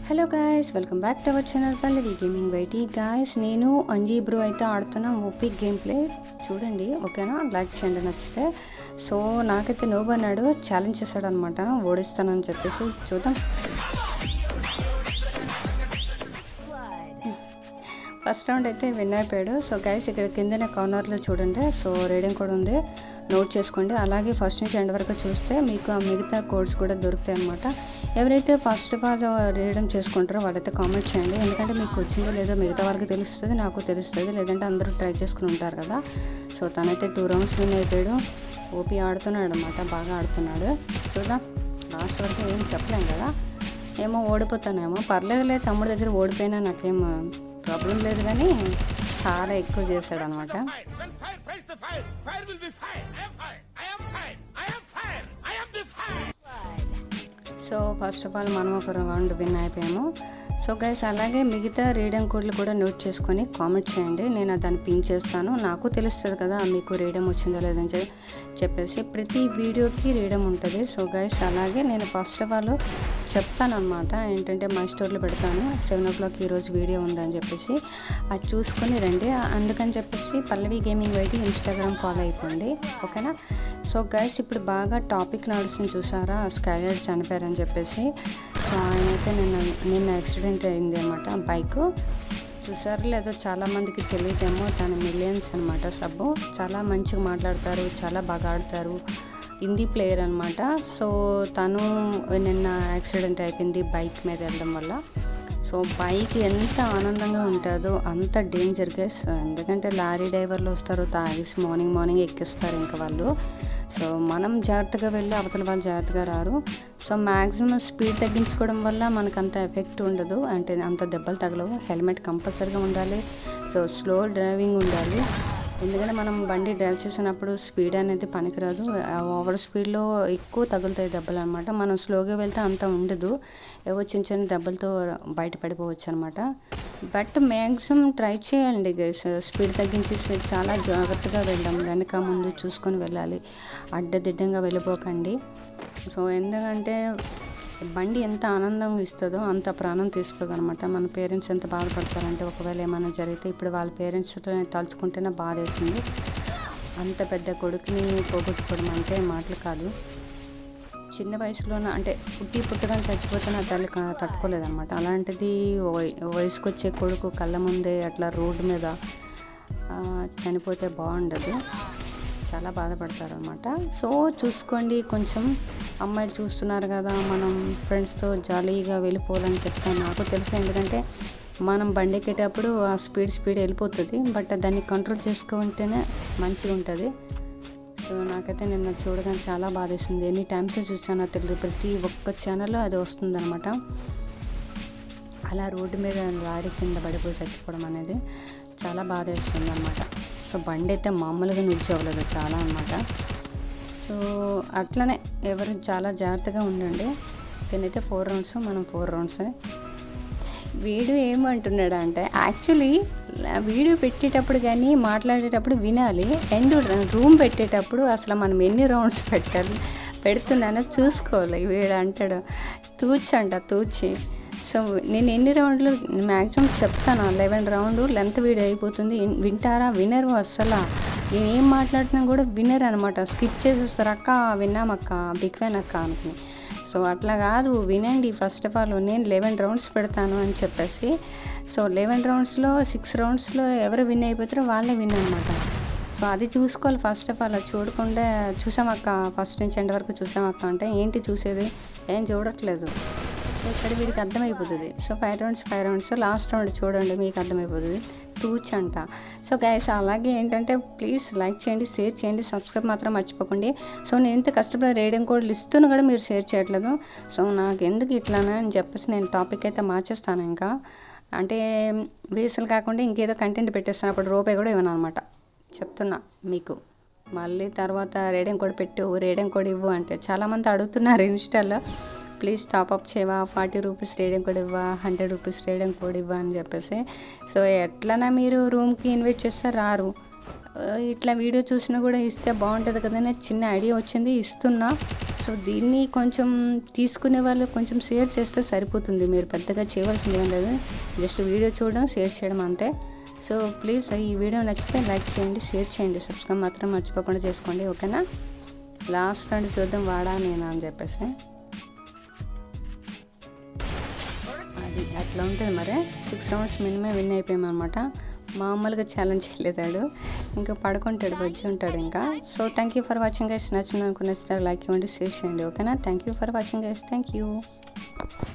Hello guys welcome back to our channel Pallavi gaming YT guys నేను Anji bro అయితే ఆడుతున్న OP game play చూడండి ఓకేనా లైక్ చేయండి నచ్చితే సో నాకైతే నోబ్ అన్నాడు ఛాలెంజ్ చేశాడు అనమాట ఓడిస్తానని చెప్పేసి చూద్దాం ఫస్ట్ రౌండ్ అయితే విన్ అయిపోయాడు సో గైస్ ఇక్కడ కిందనే కార్నర్లో చూడండి సో రీడింగ్ కూడా ఉంది నోట్ చేసుకోండి అలాగే ఫస్ట్ నుంచి ఎండ్ వరకు చూస్తే మీకు ఆ మిగతా కోడ్స్ కూడా దొరుకుతాయి అనమాట ఎవరైతే ఫస్ట్ ఆఫ్ ఆల్ రీడింగ్ చేసుకుంటారో వాళ్ళైతే కామెంట్ చేయండి ఎందుకంటే మీకు వచ్చిందో లేదో మిగతా వాళ్ళకి తెలుస్తుంది నాకు తెలుస్తుంది లేదంటే అందరూ ట్రై చేసుకుని ఉంటారు కదా సో తనైతే టూ రౌండ్స్ విన్ అయిపోయాడు ఓపీ ఆడుతున్నాడు అనమాట బాగా ఆడుతున్నాడు చూద్దాం లాస్ట్ వరకు ఏం చెప్పలేం కదా ఏమో ఓడిపోతానేమో పర్లేదులే తమ్ముడి దగ్గర ఓడిపోయినా నాకేం ప్రాబ్లం లేదు కానీ చాలా ఎక్కువ చేశాడు అనమాట Fire! When fire fights the fire, fire will be fire. I am fire. I am fire. I am fire. I am the fire. So first of all మనం ఒక రౌండ్ విన్ అయిపోయాము సో గైస్ అలాగే మిగతా redeem కోడ్లు కూడా note చేసుకొని comment చేయండి నేను దాన్ని పింక్ చేస్తాను నాకు తెలుస్తుంది కదా మీకు రీడమ్ వచ్చిందో లేదని చె- చెప్పేసి ప్రతి వీడియోకి రీడమ్ ఉంటుంది సో గైస్ అలాగే నేను ఫస్ట్ ఆఫ్ ఆల్ చెప్తాను అనమాట ఏంటంటే మై స్టోర్లో పెడతాను సెవెన్ ఓ క్లాక్ ఈరోజు వీడియో ఉందని చెప్పేసి అది చూసుకొని రండి అందుకని చెప్పేసి Pallavi gaming YT Instagram follow అయిపోండి ఓకేనా సో గైస్ ఇప్పుడు బాగా టాపిక్ నడుస్తుంది చూసారా స్కైలైట్ చనిపోయారని చెప్పేసి సో ఆయన అయితే నిన్న నిన్న యాక్సిడెంట్ అయింది అనమాట బైక్ చూసారు లేదో చాలా మందికి తెలియదేమో తన మిలియన్స్ అనమాట సబ్బు చాలా మంచిగా మాట్లాడతారు చాలా బాగా ఆడతారు హిందీ ప్లేయర్ అనమాట సో తను నిన్న యాక్సిడెంట్ అయిపోయింది బైక్ మీద వెళ్ళడం వల్ల సో బైక్ ఎంత ఆనందంగా ఉంటుందో అంత డేంజర్ గెస్ ఎందుకంటే లారీ డ్రైవర్లు వస్తారు తాగేసి మార్నింగ్ మార్నింగ్ ఎక్కిస్తారు ఇంకా వాళ్ళు సో మనం జాగ్రత్తగా వెళ్ళి అవతల వాళ్ళు జాగ్రత్తగా రారు సో మ్యాక్సిమం స్పీడ్ తగ్గించుకోవడం వల్ల మనకు అంత ఎఫెక్ట్ ఉండదు అంటే అంత దెబ్బలు తగలవు హెల్మెట్ కంపల్సరీగా ఉండాలి సో స్లో డ్రైవింగ్ ఉండాలి ఎందుకంటే మనం బండి డ్రైవ్ చేసినప్పుడు స్పీడ్ అనేది పనికిరాదు ఓవర్ స్పీడ్లో ఎక్కువ తగులుతాయి దెబ్బలు అనమాట మనం స్లోగా వెళ్తే అంత ఉండదు ఏవో చిన్న చిన్న దెబ్బలతో బయటపడిపోవచ్చు అనమాట బట్ మ్యాక్సిమం ట్రై చేయండి గైస్ స్పీడ్ తగ్గించేసి చాలా జాగ్రత్తగా వెళ్దాం వెనక ముందు చూసుకొని వెళ్ళాలి అడ్డదిడ్డంగా వెళ్ళిపోకండి సో ఎందుకంటే బండి ఎంత ఆనందం ఇస్తుందో అంత ప్రాణం తీస్తుంది అనమాట మన పేరెంట్స్ ఎంత బాధపడతారంటే ఒకవేళ ఏమైనా జరిగితే ఇప్పుడు వాళ్ళ పేరెంట్స్ తలుచుకుంటేనే బాధ వేస్తుంది అంత పెద్ద కొడుకుని పోగొట్టుకోవడం అంటే మాటలు కాదు చిన్న వయసులోన అంటే పుట్టి పుట్టగానే చచ్చిపోతే నా తల్లి క- తట్టుకోలేదన్నమాట అలాంటిది వయ- వయసుకు వచ్చే కొడుకు కళ్ళ ముందే అట్లా రోడ్డు మీద ఆ, చనిపోతే బాగుండదు చాలా బాధపడతారు అనమాట సో చూసుకోండి కొంచెం అమ్మాయిలు చూస్తున్నారు కదా మనం ఫ్రెండ్స్తో జాలీగా వెళ్ళిపోవాలని చెప్తాను నాకు తెలుసు ఎందుకంటే మనం బండి ఎక్కేటప్పుడు ఆ స్పీడ్ స్పీడ్ వెళ్ళిపోతుంది బట్ దాన్ని కంట్రోల్ చేసుకుంటేనే మంచిగా ఉంటుంది సో నాకైతే నిన్న చూడగానే చాలా బాధేసింది ఎన్ని టైమ్స్ చూసానో తెలియదు ప్రతి ఒక్క ఛానల్లో అది వస్తుందన్నమాట అలా రోడ్డు మీద లారీ కింద పడిపోయి చచ్చిపోవడం అనేది చాలా బాధ వేస్తుంది అనమాట సో బండి అయితే మామూలుగా నిల్చోవలేదు చాలా అనమాట సో అట్లనే ఎవరు చాలా జాగ్రత్తగా ఉండండి తినైతే ఫోర్ రౌండ్స్ మనం ఫోర్ రౌండ్స్ వీడు ఏమంటున్నాడు అంటే యాక్చువల్లీ వీడియో పెట్టేటప్పుడు కానీ మాట్లాడేటప్పుడు వినాలి అండ్ రూమ్ పెట్టేటప్పుడు అసలు మనం ఎన్ని రౌండ్స్ పెట్టాలి పెడుతున్నానో చూసుకోవాలి వీడు అంటాడు తూచంట తూచి సో నేను ఎన్ని రౌండ్లు మ్యాక్సిమం చెప్తాను లెవెన్ రౌండ్ లెంత్ వీడియో అయిపోతుంది ఇన్- వింటారా వినరు అస్సలు నేను ఏం మాట్లాడుతున్నా కూడా వినరు అనమాట స్కిప్ చేసేస్తారు అక్క విన్నామక్క బిగ్ ఫ్యాన్ అక్క అనుకుని సో అట్లా కాదు వినండి ఫస్ట్ ఆఫ్ ఆల్ నేను లెవెన్ రౌండ్స్ పెడతాను అని చెప్పేసి సో లెవెన్ రౌండ్స్లో సిక్స్ రౌండ్స్లో ఎవరు విన్ అయిపోతారో వాళ్ళే విన్ అనమాట సో అది చూసుకోవాలి ఫస్ట్ ఆఫ్ ఆల్ అది చూడకుండా చూసామక్క ఫస్ట్ నుంచి ఎండ్ వరకు చూసామక్క అంటే ఏంటి చూసేది ఏం చూడట్లేదు సో ఇక్కడ వీడికి అర్థమైపోతుంది so five rounds five rounds last round చూడండి మీకు అర్థమైపోతుంది తూచ్ అంట సో గైస్ అలాగే ఏంటంటే ప్లీజ్ లైక్ చేయండి షేర్ చేయండి సబ్స్క్రైబ్ మాత్రం మర్చిపోకండి సో నేను ఎంత కష్టపడి రేడియం కోడ్లు ఇస్తున్నా కూడా మీరు షేర్ చేయట్లేదు సో నాకు ఎందుకు ఇట్లానా అని చెప్పేసి నేను టాపిక్ అయితే మార్చేస్తాను ఇంకా అంటే వేసలు కాకుండా ఇంకేదో కంటెంట్ పెట్టేస్తాను అప్పుడు రూపాయి కూడా ఇవ్వను అనమాట చెప్తున్నా మీకు మళ్ళీ తర్వాత రేడియం కోడ్ పెట్టు రేడియం కోడ్ ఇవ్వు అంటే చాలామంది అడుగుతున్నారు ఇన్స్టాలో ప్లీజ్ టాప్ అప్ చేయవా ఫార్టీ రూపీస్ రేడియం కోడ్ ఇవ్వా హండ్రెడ్ రూపీస్ రేడియం కోడ్ ఇవ్వా అని చెప్పేసి సో ఎట్లనా మీరు రూమ్కి ఇన్వైట్ చేస్తే రారు ఆ, ఇట్లా వీడియో చూసినా కూడా ఇస్తే బాగుంటుంది కదని చిన్న ఐడియా వచ్చింది ఇస్తున్నా సో దీన్ని కొంచెం తీసుకునే వాళ్ళు కొంచెం షేర్ చేస్తే సరిపోతుంది మీరు పెద్దగా చేయవలసింది ఏం లేదు జస్ట్ వీడియో చూడడం షేర్ చేయడం అంతే సో ప్లీజ్ ఈ వీడియో నచ్చితే లైక్ చేయండి షేర్ చేయండి సబ్స్క్రైబ్ మాత్రం మర్చిపోకుండా చేసుకోండి ఓకేనా లాస్ట్ రౌండ్ చూద్దాం వాడా నేనా అని చెప్పేసి అది అట్లా ఉంటుంది మరి సిక్స్ రౌండ్స్ మినిమం విన్ అయిపోయామన్నమాట మామూలుగా ఛాలెంజ్ చేయలేదాడు ఇంకా పడుకుంటాడు వచ్చి ఉంటాడు ఇంకా so thank you for watching guys నచ్చింది అనుకున్న లైక్ ఇవ్వండి షేర్ చేయండి ఓకేనా thank you for watching guys thank you